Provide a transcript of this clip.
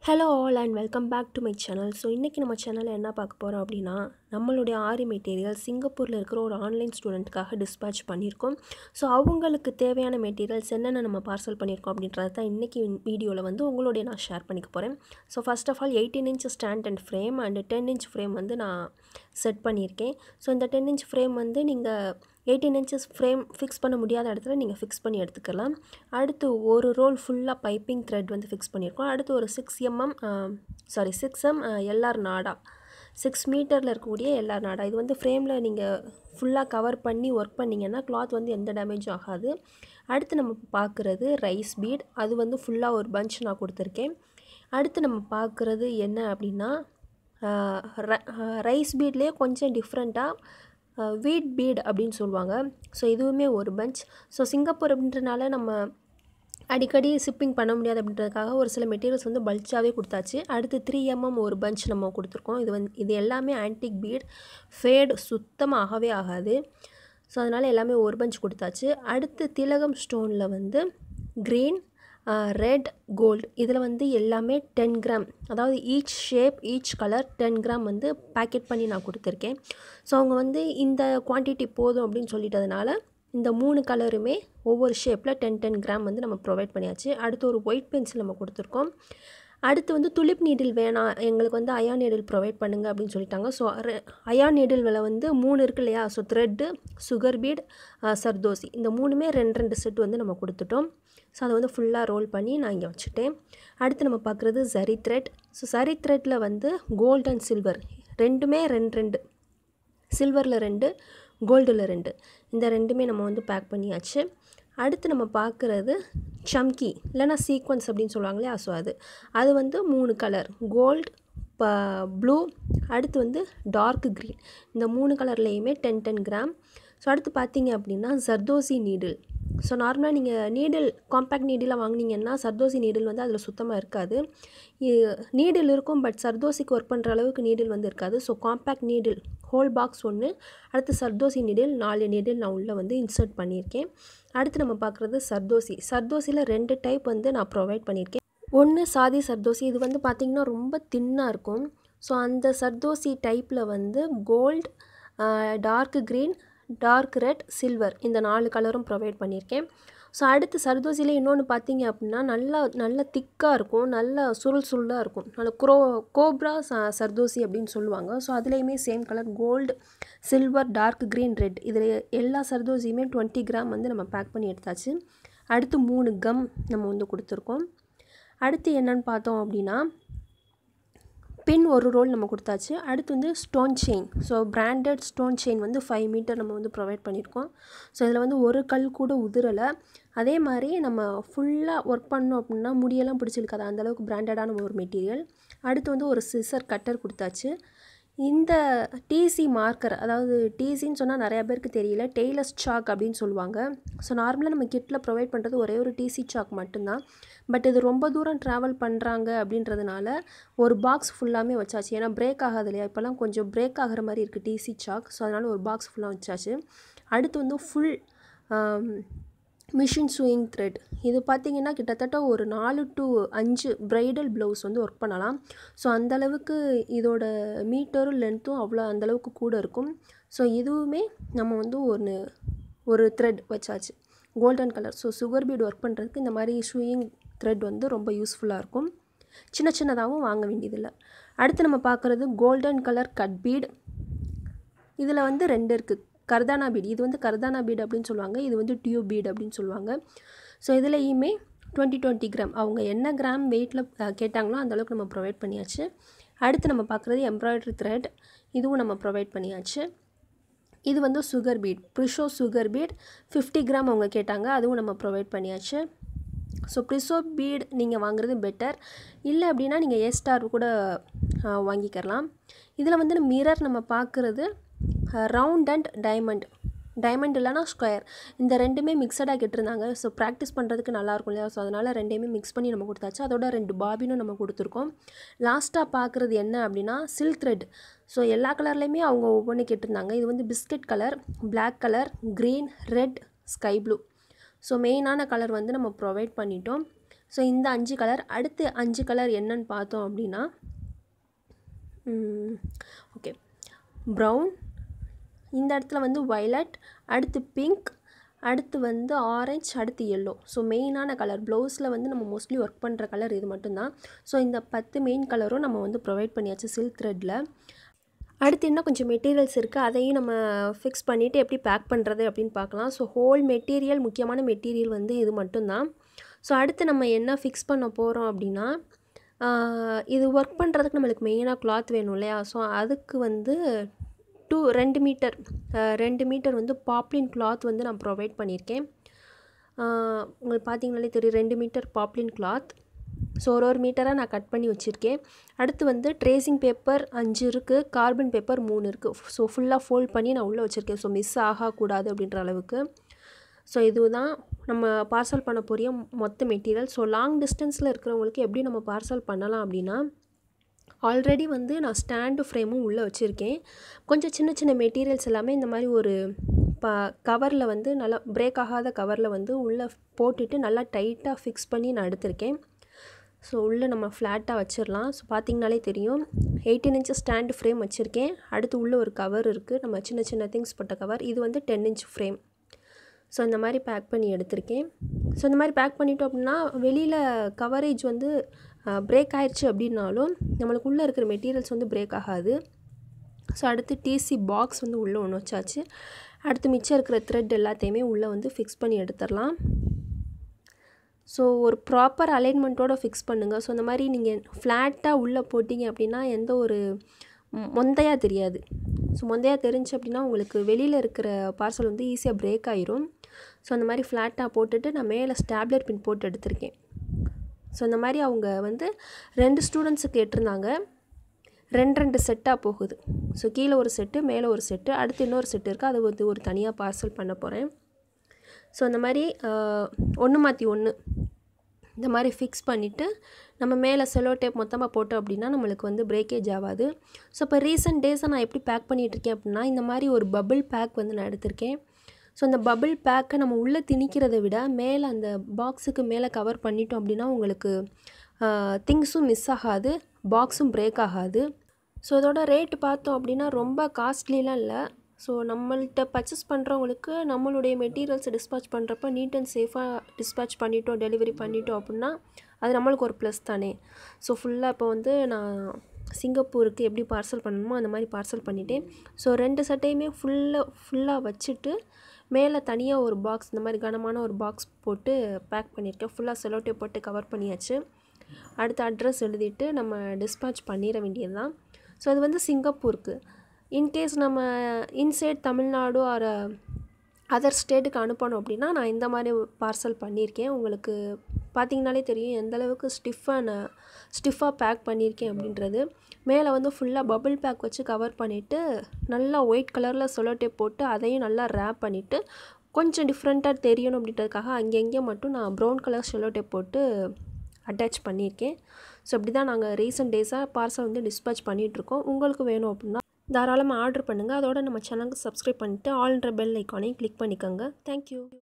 hello all and welcome back to my channel so இன்றைக்கி நம்ம சேனலில் என்ன பார்க்க போகிறோம் அப்படின்னா நம்மளுடைய ஆரி மெட்டீரியல் சிங்கப்பூரில் இருக்கிற ஒரு ஆன்லைன் ஸ்டூடெண்ட்டுக்காக டிஸ்பேச் பண்ணியிருக்கோம் ஸோ அவங்களுக்கு தேவையான மெட்டீரியல்ஸ் என்னென்ன நம்ம பார்சல் பண்ணியிருக்கோம் அப்படின்றது தான் இன்றைக்கி வீடியோவில் வந்து உங்களுடைய நான் ஷேர் பண்ணிக்க போகிறேன் so first of all eighteen inch stand and frame and ten inch frame வந்து நான் செட் பண்ணியிருக்கேன் ஸோ இந்த டென் இன்ச் ஃப்ரேம் வந்து நீங்கள் எயிட்டீன் இன்ச்சஸ் ஃப்ரேம் ஃபிக்ஸ் பண்ண முடியாத இடத்துல நீங்கள் ஃபிக்ஸ் பண்ணி எடுத்துக்கலாம் அடுத்து ஒரு ரோல் ஃபுல்லாக பைப்பிங் த்ரெட் வந்து ஃபிக்ஸ் பண்ணியிருக்கோம் அடுத்து ஒரு six MM sorry six M LR நாடா சிக்ஸ் மீட்டரில் இருக்கக்கூடிய எல்ஆர் நாடா இது வந்து ஃப்ரேமில் நீங்கள் ஃபுல்லாக கவர் பண்ணி ஒர்க் பண்ணிங்கன்னா கிளாத் வந்து எந்த டேமேஜும் ஆகாது அடுத்து நம்ம பார்க்குறது ரைஸ் பீட் அது வந்து ஃபுல்லாக ஒரு பஞ்ச் நான் கொடுத்துருக்கேன் அடுத்து நம்ம பார்க்குறது என்ன அப்படின்னா ரைஸ் பீட்லேயே கொஞ்சம் டிஃப்ரெண்ட்டாக வீட் பீட் அப்படின்னு சொல்லுவாங்க ஸோ இதுவுமே ஒரு பஞ்ச் ஸோ சிங்கப்பூர் அப்படின்றனால நம்ம அடிக்கடி ஷிப்பிங் பண்ண முடியாது அப்படின்றதுக்காக ஒரு சில மெட்டீரியல்ஸ் வந்து பல்ச்சாகவே கொடுத்தாச்சு அடுத்து த்ரீ எம்எம் ஒரு பஞ்ச் நம்ம கொடுத்துருக்கோம் இது வந்து இது எல்லாமே ஆன்டிக் பீட் ஃபேடு சுத்தமாக ஆகவே ஆகாது ஸோ அதனால் எல்லாமே ஒரு பஞ்ச் கொடுத்தாச்சு அடுத்து திலகம் ஸ்டோனில் வந்து க்ரீன் ரெட் கோல்டு இதில் வந்து எல்லாமே டென் கிராம் அதாவது each shape each colour ten gram வந்து பேக்கெட் பண்ணி நான் கொடுத்துருக்கேன் ஸோ அவங்க வந்து இந்த குவான்டிட்டி போதும் அப்படின்னு சொல்லிட்டதுனால இந்த மூணு கலருமே ஒவ்வொரு ஷேப்பில் டென் டென் கிராம் வந்து நம்ம ப்ரொவைட் பண்ணியாச்சு அடுத்து ஒரு ஒயிட் பென்சில் நம்ம கொடுத்துருக்கோம் அடுத்து வந்து துளிப் நீடில் வேணாம் எங்களுக்கு வந்து அயான் நீடில் ப்ரொவைட் பண்ணுங்கள் அப்படின்னு சொல்லிட்டாங்க ஸோ அயான் நீடில் விலை வந்து மூணு இருக்கு இல்லையா ஸோ த்ரெட்டு சுகர் பீட் சர்தோசி இந்த மூணுமே ரெண்டு ரெண்டு செட் வந்து நம்ம கொடுத்துட்டோம் ஸோ அதை வந்து ஃபுல்லாக ரோல் பண்ணி நான் இங்கே வச்சுட்டேன் அடுத்து நம்ம பார்க்குறது சரி த்ரெட் ஸோ சரி த்ரெட்டில் வந்து கோல்டு அண்ட் சில்வர் ரெண்டுமே ரெண்டு ரெண்டு சில்வரில் ரெண்டு கோல்டில் ரெண்டு இந்த ரெண்டுமே நம்ம வந்து பேக் பண்ணியாச்சு அடுத்து நம்ம பார்க்குறது சம்கி இல்லைனா சீக்வன்ஸ் அப்படின்னு சொல்லுவாங்க இல்லையா ஸோ அது அது வந்து மூணு கலர் கோல்டு ப ப்ளூ அடுத்து வந்து டார்க் க்ரீன் இந்த மூணு கலர்லேயுமே டென் டென் கிராம் ஸோ அடுத்து பார்த்தீங்க அப்படின்னா ஜர்தோசி நீடில் ஸோ நார்மலாக நீங்கள் நீடில் காம்பேக்ட் நீடிலாக வாங்கினீங்கன்னா சர்தோசி நீடில் வந்து அதில் சுத்தமாக இருக்காது நீடில் இருக்கும் பட் சர்தோசிக்கு ஒர்க் பண்ணுற அளவுக்கு நீடில் வந்து இருக்காது so compact needle hole box ஒன்று அடுத்து சர்தோசி நீடில் நாலு நீடில் நான் உள்ளே வந்து இன்சர்ட் பண்ணியிருக்கேன் அடுத்து நம்ம பார்க்குறது சர்தோசி சர்தோசியில் ரெண்டு டைப் வந்து நான் ப்ரொவைட் பண்ணியிருக்கேன் ஒன்று சாதி சர்தோசி இது வந்து பார்த்திங்கன்னா ரொம்ப தின்னாக இருக்கும் ஸோ அந்த சர்தோசி டைப்பில் வந்து gold dark green dark red silver இந்த நாலு கலரும் ப்ரொவைட் பண்ணியிருக்கேன் ஸோ அடுத்து சர்தோசியில் இன்னொன்று பார்த்தீங்க அப்படின்னா நல்லா நல்ல திக்காக இருக்கும் நல்ல சுருள் சுருளாக இருக்கும் நல்ல குரோ கோப்ரா ச சர்தோசி அப்படின்னு சொல்லுவாங்க ஸோ அதுலேயுமே same colour gold silver dark green red இதில் எல்லா சர்தோசியுமே டுவெண்ட்டி கிராம் வந்து நம்ம பேக் பண்ணி எடுத்தாச்சு அடுத்து மூணு கம் நம்ம வந்து கொடுத்துருக்கோம் அடுத்து என்னன்னு பார்த்தோம் அப்படின்னா பின் ஒரு ரோல் நம்ம கொடுத்தாச்சு அடுத்து வந்து stone chain so branded stone chain வந்து ஃபைவ் மீட்டர் நம்ம வந்து ப்ரொவைட் பண்ணியிருக்கோம் ஸோ இதில் வந்து ஒரு கல் கூட உதிரலை அதே மாதிரி நம்ம ஃபுல்லாக ஒர்க் பண்ணோம் அப்படின்னா முடியெல்லாம் பிடிச்சிருக்காது அந்தளவுக்கு பிராண்டடான ஒரு மெட்டீரியல் அடுத்து வந்து ஒரு சிசர் கட்டர் கொடுத்தாச்சு இந்த டிசி மார்க்கர் அதாவது டிசின்னு சொன்னால் நிறையா பேருக்கு தெரியல டெய்லர்ஸ் சாக் அப்படின்னு சொல்லுவாங்க ஸோ நார்மலாக நம்ம கிட்டில் ப்ரொவைட் பண்ணுறது ஒரே ஒரு டிசி சாக் மட்டும்தான் பட் இது ரொம்ப தூரம் ட்ராவல் பண்ணுறாங்க அப்படின்றதுனால ஒரு பாக்ஸ் ஃபுல்லாமே வச்சாச்சு ஏன்னா பிரேக் ஆகாது இல்லையா இப்போலாம் கொஞ்சம் பிரேக் ஆகிற மாதிரி இருக்குது டிசி சாக் ஸோ அதனால் ஒரு பாக்ஸ் ஃபுல்லாக வச்சாச்சு அடுத்து வந்து ஃபுல் மிஷின் ஸ்விங் த்ரெட் இது பார்த்திங்கன்னா கிட்டத்தட்ட ஒரு நாலு டு அஞ்சு ப்ரைடல் ப்ளவுஸ் வந்து ஒர்க் பண்ணலாம் ஸோ அந்தளவுக்கு இதோட மீட்டரும் லென்த்தும் அவ்வளோ அந்தளவுக்கு கூட இருக்கும் ஸோ இதுவுமே நம்ம வந்து ஒன்று ஒரு த்ரெட் வச்சாச்சு golden colour so sugar bead work பண்ணுறதுக்கு இந்த மாதிரி ஸ்விங் த்ரெட் வந்து ரொம்ப யூஸ்ஃபுல்லாக இருக்கும் சின்ன சின்னதாகவும் வாங்க வேண்டியதில்லை அடுத்து நம்ம பார்க்குறது கோல்டன் கலர் கட் பீட் இதில் வந்து ரெண்டு இருக்குது கர்தானா பீட் இது வந்து கர்தானா பீட் அப்படின்னு சொல்லுவாங்க இது வந்து டியூப் பீட் அப்படின்னு சொல்லுவாங்க ஸோ இதுலேயுமே டுவெண்ட்டி டுவெண்ட்டி கிராம் அவங்க என்ன கிராம் வெயிட்டில் கேட்டாங்களோ அந்தளவுக்கு நம்ம ப்ரொவைட் பண்ணியாச்சு அடுத்து நம்ம பார்க்குறது எம்ப்ராய்டரி த்ரெட் இதுவும் நம்ம ப்ரொவைட் பண்ணியாச்சு இது வந்து சுகர் பீட் ப்ரிஷோ சுகர் பீட் ஃபிஃப்டி கிராம் அவங்க கேட்டாங்க அதுவும் நம்ம ப்ரொவைட் பண்ணியாச்சு ஸோ ப்ரிசோ பீட் நீங்கள் வாங்குறது பெட்டர் இல்லை அப்படின்னா நீங்கள் ஏ ஸ்டார் கூட வாங்கிக்கலாம் இதில் வந்து மிரர் நம்ம பார்க்குறது ரவுண்ட் அண்ட் டைமண்ட் டைமண்ட் இல்லைனா ஸ்கொயர் இந்த ரெண்டுமே மிக்சடாக கேட்டிருந்தாங்க ஸோ ப்ராக்டிஸ் பண்ணுறதுக்கு நல்லாயிருக்கும் இல்லையா ஸோ அதனால் ரெண்டையுமே மிக்ஸ் பண்ணி நம்ம கொடுத்தாச்சு அதோட ரெண்டு பாபினும் நம்ம கொடுத்துருக்கோம் லாஸ்ட்டாக பார்க்குறது என்ன அப்படின்னா சில்க் த்ரெட் ஸோ எல்லா கலர்லேயுமே அவங்க ஒவ்வொன்று கேட்டிருந்தாங்க இது வந்து biscuit colour black colour green red sky blue so மெயினான கலர் வந்து நம்ம ப்ரொவைட் பண்ணிட்டோம் ஸோ இந்த அஞ்சு கலர் அடுத்து அஞ்சு கலர் என்னன்னு பார்த்தோம் அப்படின்னா ஓகே ப்ரௌன் இந்த இடத்துல வந்து வயலட் அடுத்து பிங்க் அடுத்து வந்து ஆரஞ்ச் அடுத்து எல்லோ ஸோ மெயினான கலர் ப்ளவுஸில் வந்து நம்ம மோஸ்ட்லி ஒர்க் பண்ணுற கலர் இது மட்டும்தான் ஸோ இந்த பத்து மெயின் கலரும் நம்ம வந்து ப்ரொவைட் பண்ணியாச்சு சில்க் த்ரெட்டில் அடுத்து இன்னும் கொஞ்சம் மெட்டீரியல்ஸ் இருக்குது அதையும் நம்ம ஃபிக்ஸ் பண்ணிவிட்டு எப்படி பேக் பண்ணுறது அப்படின்னு பார்க்கலாம் ஸோ ஹோல் மெட்டீரியல் முக்கியமான மெட்டீரியல் வந்து இது மட்டும்தான் ஸோ அடுத்து நம்ம என்ன ஃபிக்ஸ் பண்ண போகிறோம் அப்படின்னா இது ஒர்க் பண்ணுறதுக்கு நம்மளுக்கு மெயினாக கிளாத் வேணும் இல்லையா ஸோ அதுக்கு வந்து டூ ரெண்டு மீட்டர் ரெண்டு மீட்டர் வந்து பாப்ளின் கிளாத் வந்து நான் ப்ரொவைட் பண்ணியிருக்கேன் உங்களுக்கு பார்த்தீங்கனாலே தெரியும் ரெண்டு மீட்டர் பாப்ளின் கிளாத் ஸோ ஒரு ஒரு மீட்டராக நான் கட் பண்ணி வச்சுருக்கேன் அடுத்து வந்து ட்ரேசிங் பேப்பர் அஞ்சு இருக்குது கார்பன் பேப்பர் மூணு இருக்குது ஸோ ஃபுல்லாக ஃபோல்ட் பண்ணி நான் உள்ளே வச்சுருக்கேன் ஸோ மிஸ் ஆகக்கூடாது அப்படின்ற அளவுக்கு ஸோ இதுதான் நம்ம பார்சல் பண்ண போகிற மொத்த மெட்டீரியல் ஸோ லாங் டிஸ்டன்ஸில் இருக்கிறவங்களுக்கு எப்படி நம்ம பார்சல் பண்ணலாம் அப்படின்னா ஆல்ரெடி வந்து நான் ஸ்டாண்டு ஃப்ரேமும் உள்ளே வச்சுருக்கேன் கொஞ்சம் சின்ன சின்ன மெட்டீரியல்ஸ் எல்லாமே இந்த மாதிரி ஒரு ப கவரில் வந்து நல்லா பிரேக் ஆகாத கவரில் வந்து உள்ளே போட்டுட்டு நல்லா டைட்டாக ஃபிக்ஸ் பண்ணி நான் எடுத்திருக்கேன் ஸோ உள்ளே நம்ம ஃப்ளாட்டாக வச்சிடலாம் ஸோ பார்த்திங்கனாலே தெரியும் எயிட்டீன் இன்ச்சு ஸ்டாண்டு ஃப்ரேம் வச்சுருக்கேன் அடுத்து உள்ளே ஒரு கவர் இருக்குது நம்ம சின்ன சின்ன திங்ஸ் போட்ட கவர் இது வந்து டென் இன்ச் ஃப்ரேம் ஸோ இந்த மாதிரி பேக் பண்ணி எடுத்திருக்கேன் ஸோ இந்த மாதிரி பேக் பண்ணிட்டோம் அப்படின்னா வெளியில் கவரேஜ் வந்து பிரேக் ஆயிடுச்சு அப்படின்னாலும் நம்மளுக்கு உள்ளே இருக்கிற மெட்டீரியல்ஸ் வந்து பிரேக் ஆகாது ஸோ அடுத்து டிசி பாக்ஸ் வந்து உள்ளே ஒன்று வச்சாச்சு அடுத்து மிச்சம் இருக்கிற த்ரெட் எல்லாத்தையுமே உள்ளே வந்து ஃபிக்ஸ் பண்ணி எடுத்துடலாம் ஸோ ஒரு ப்ராப்பர் அலைன்மெண்ட்டோடு ஃபிக்ஸ் பண்ணுங்கள் ஸோ இந்த மாதிரி நீங்கள் ஃப்ளாட்டாக உள்ளே போட்டிங்க அப்படின்னா எந்த ஒரு மொந்தையாக தெரியாது ஸோ மொந்தையாக தெரிஞ்சு அப்படின்னா உங்களுக்கு வெளியில் இருக்கிற பார்சல் வந்து ஈஸியாக பிரேக் ஆயிரும் ஸோ அந்த மாதிரி ஃப்ளாட்டாக போட்டுட்டு நான் மேலே ஸ்டாப்லர் பின் போட்டு எடுத்திருக்கேன் ஸோ இந்த மாதிரி அவங்க வந்து ரெண்டு ஸ்டூடெண்ட்ஸு கேட்டிருந்தாங்க ரெண்டு ரெண்டு செட்டாக போகுது ஸோ கீழே ஒரு செட்டு மேலே ஒரு செட்டு அடுத்து இன்னொரு செட்டு இருக்குது அது வந்து ஒரு தனியாக பார்சல் பண்ண போகிறேன் ஸோ இந்த மாதிரி ஒன்று மாற்றி ஒன்று இந்த மாதிரி ஃபிக்ஸ் பண்ணிவிட்டு நம்ம மேலே செலோ டேப் மொத்தமாக போட்டோம் அப்படின்னா நம்மளுக்கு வந்து பிரேக்கேஜ் ஆகாது ஸோ இப்போ ரீசெண்ட் டேஸை நான் எப்படி பேக் பண்ணிகிட்ருக்கேன் அப்படின்னா இந்த மாதிரி ஒரு பபிள் பேக் வந்து நான் எடுத்திருக்கேன் ஸோ அந்த பபிள் பேக்கை நம்ம உள்ளே திணிக்கிறத விட மேலே அந்த பாக்ஸுக்கு மேலே கவர் பண்ணிட்டோம் அப்படின்னா உங்களுக்கு திங்ஸும் மிஸ் ஆகாது பாக்ஸும் பிரேக் ஆகாது ஸோ இதோட ரேட்டு பார்த்தோம் அப்படின்னா ரொம்ப காஸ்ட்லிலாம் இல்லை ஸோ நம்மள்கிட்ட பர்ச்சேஸ் பண்ணுறவங்களுக்கு நம்மளுடைய மெட்டீரியல்ஸை டிஸ்பேச் பண்ணுறப்ப நீட் அண்ட் சேஃபாக டிஸ்பேச் பண்ணிட்டோம் டெலிவரி பண்ணிட்டோம் அப்படின்னா அது நம்மளுக்கு ஒரு ப்ளஸ் தானே ஸோ ஃபுல்லாக இப்போ வந்து நான் சிங்கப்பூருக்கு எப்படி பார்சல் பண்ணணுமோ அந்த மாதிரி பார்சல் பண்ணிட்டேன் ஸோ ரெண்டு சட்டையுமே ஃபுல்லாக ஃபுல்லாக வச்சுட்டு மேலே தனியாக ஒரு பாக்ஸ் இந்த மாதிரி கனமான ஒரு பாக்ஸ் போட்டு பேக் பண்ணியிருக்கேன் ஃபுல்லாக செலோட்டே போட்டு கவர் பண்ணியாச்சு அடுத்த அட்ரஸ் எழுதிட்டு நம்ம டிஸ்பேச் பண்ணிட வேண்டியது தான் ஸோ அது வந்து சிங்கப்பூருக்கு இன்கேஸ் நம்ம இன்சைட் தமிழ்நாடு ஆர் அதர் ஸ்டேட்டுக்கு அனுப்பணும் அப்படின்னா நான் இந்த மாதிரி பார்சல் பண்ணியிருக்கேன் உங்களுக்கு பார்த்தீங்கனாலே தெரியும் எந்த அளவுக்கு ஸ்டிஃபாக ஸ்டிஃபாக பேக் பண்ணியிருக்கேன் அப்படின்றது மேலே வந்து ஃபுல்லாக பபிள் பேக் வச்சு கவர் பண்ணிவிட்டு நல்லா ஒயிட் கலரில் சொலோட்டே போட்டு அதையும் நல்லா ரேப் பண்ணிவிட்டு கொஞ்சம் டிஃப்ரெண்ட்டாக தெரியணும் அப்படின்றதுக்காக அங்கங்கே மட்டும் நான் ப்ரௌன் கலர் செலோட்டே போட்டு அட்டாச் பண்ணியிருக்கேன் ஸோ இப்படி தான் நாங்கள் ரீசெண்ட் டேஸாக பார்சல் வந்து டிஸ்பேச் பண்ணிகிட்ருக்கோம் உங்களுக்கு வேணும் அப்படின்னா தாராளமாக ஆர்டர் பண்ணுங்கள் அதோட நம்ம சேனலுக்கு சப்ஸ்கிரைப் பண்ணிவிட்டு ஆல்ன்ற பெல் ஐக்கானையும் கிளிக் பண்ணிக்கோங்க தேங்க்யூ